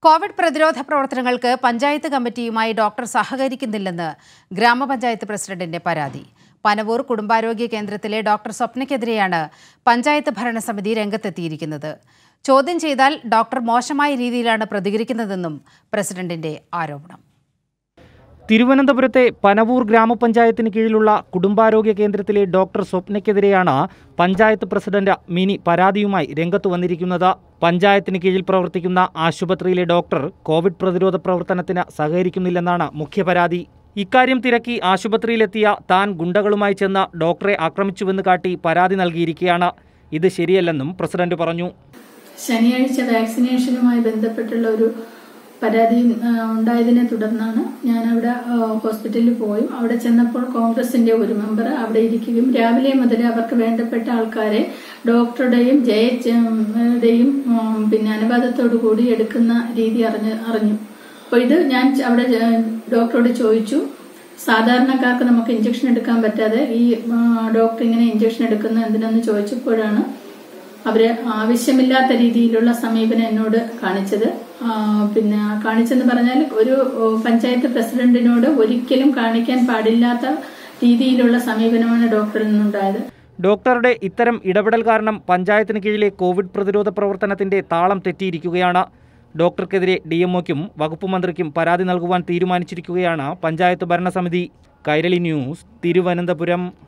Covid പ്രതിരോധ പ്രവർത്തനങ്ങൾക്ക് panchayat കമ്മിറ്റിയുമായി doctor സഹകരിക്കുന്നില്ലെന്ന് ഗ്രാമപഞ്ചായത്ത് പ്രസിഡന്റിന്റെ പരാതി പനവൂർ കുടുംബാരോഗ്യ കേന്ദ്രത്തിലെ ഡോക്ടർ സ്വപ്നയ്ക്കെതിരെയാണ് പഞ്ചായത്ത് ഭരണസമിതി രംഗത്തെത്തിയിരിക്കുന്നത് ചോദ്യം ചെയ്താൽ ഡോക്ടർ മോശമായ രീതിയിലാണ് പ്രതികരിക്കുന്നതെന്നും പ്രസിഡന്റിന്റെ ആരോപണം തിരുവനന്തപുരത്തെ പനവൂർ ഗ്രാമപഞ്ചായത്തിന് കീഴിലുള്ള കുടുംബാരോഗ്യ കേന്ദ്രത്തിലെ ഡോക്ടർ സ്വപ്നയ്ക്കെതിരെയാണ് പഞ്ചായത്ത് പ്രസിഡന്റ് മിനി പരാതിയുമായി രംഗത്ത് വന്നിരിക്കുന്നത് പഞ്ചായത്തിന് കീഴിൽ പ്രവർത്തിക്കുന്ന ആശുപത്രിയിലെ ഡോക്ടർ കോവിഡ് പ്രതിരോധ പ്രവർത്തനത്തിന് സഹകരിക്കുന്നില്ലെന്നാണ് മുഖ്യ പരാതി ഇക്കാര്യം തിരക്കി ആശുപത്രിയിലെത്തിയ താൻ ഗുണ്ടകളുമായി ചെന്ന് ഡോക്ടറെ ആക്രമിച്ചുവെന്ന് കാട്ടി പരാതി നൽകിയിരിക്കുകയാണ് ഇത് ശരിയല്ലെന്നും പ്രസിഡന്റ് പറഞ്ഞു ശനിയാഴ്ച വാക്സിനേഷനുമായി ബന്ധപ്പെട്ടുള്ള ഒരു പരാതി ആ, ഉണ്ടായതിനെ തുടർന്നാണ് ഞാൻ അവിടെ ആ, ഹോസ്പിറ്റലിൽ പോയി അവിടെ ചെന്നപ്പോൾ കോൺഗ്രസിന്റെ ഒരു മെമ്പർ അവിടെ ഇരിക്കുകയും രാവിലെ മുതൽ അവർക്ക് വേണ്ടപ്പെട്ട ആൾക്കാരെ ഡോക്ടറുടെയും ജയയുടെയും പിന്നെ അനുവാദത്തോടു കൂടി എടുക്കുന്ന രീതി അറിഞ്ഞ് അറിഞ്ഞു അപ്പോൾ ഇത് ഞാൻ അവിടെ ജ- ഡോക്ടറോട് ചോദിച്ചു സാധാരണക്കാർക്ക് നമുക്ക് ഇഞ്ചക്ഷൻ എടുക്കാൻ പറ്റാതെ ഈ ആ, ഡോക്ടർ ഇങ്ങനെ ഇഞ്ചക്ഷൻ എടുക്കുന്ന എന്തിനെന്ന് ചോദിച്ചപ്പോഴാണ് അവര് ആവശ്യമില്ലാത്ത രീതിയിലുള്ള സമീപനം എന്നോട് കാണിച്ചത് ആ, പിന്നെ കാണിച്ചെന്ന് പറഞ്ഞാൽ ഒരു ഓ, പഞ്ചായത്ത് പ്രസിഡന്റിനോട് ഒരിക്കലും കാണിക്കാൻ പാടില്ലാത്ത രീതിയിലുള്ള സമീപനമാണ് ഡോക്ടറിൽ നിന്നുണ്ടായത് ഡോക്ടറുടെ ഇത്തരം ഇടപെടൽ കാരണം പഞ്ചായത്തിന് കീഴിലെ കോവിഡ് പ്രതിരോധ പ്രവർത്തനത്തിന്റെ താളം തെറ്റിയിരിക്കുകയാണ് ഡോക്ടർക്കെതിരെ ഡി എംഒയ്ക്കും വകുപ്പ് മന്ത്രിക്കും പരാതി നൽകുവാൻ തീരുമാനിച്ചിരിക്കുകയാണ് പഞ്ചായത്ത് ഭരണസമിതി കൈരളി ന്യൂസ് തിരുവനന്തപുരം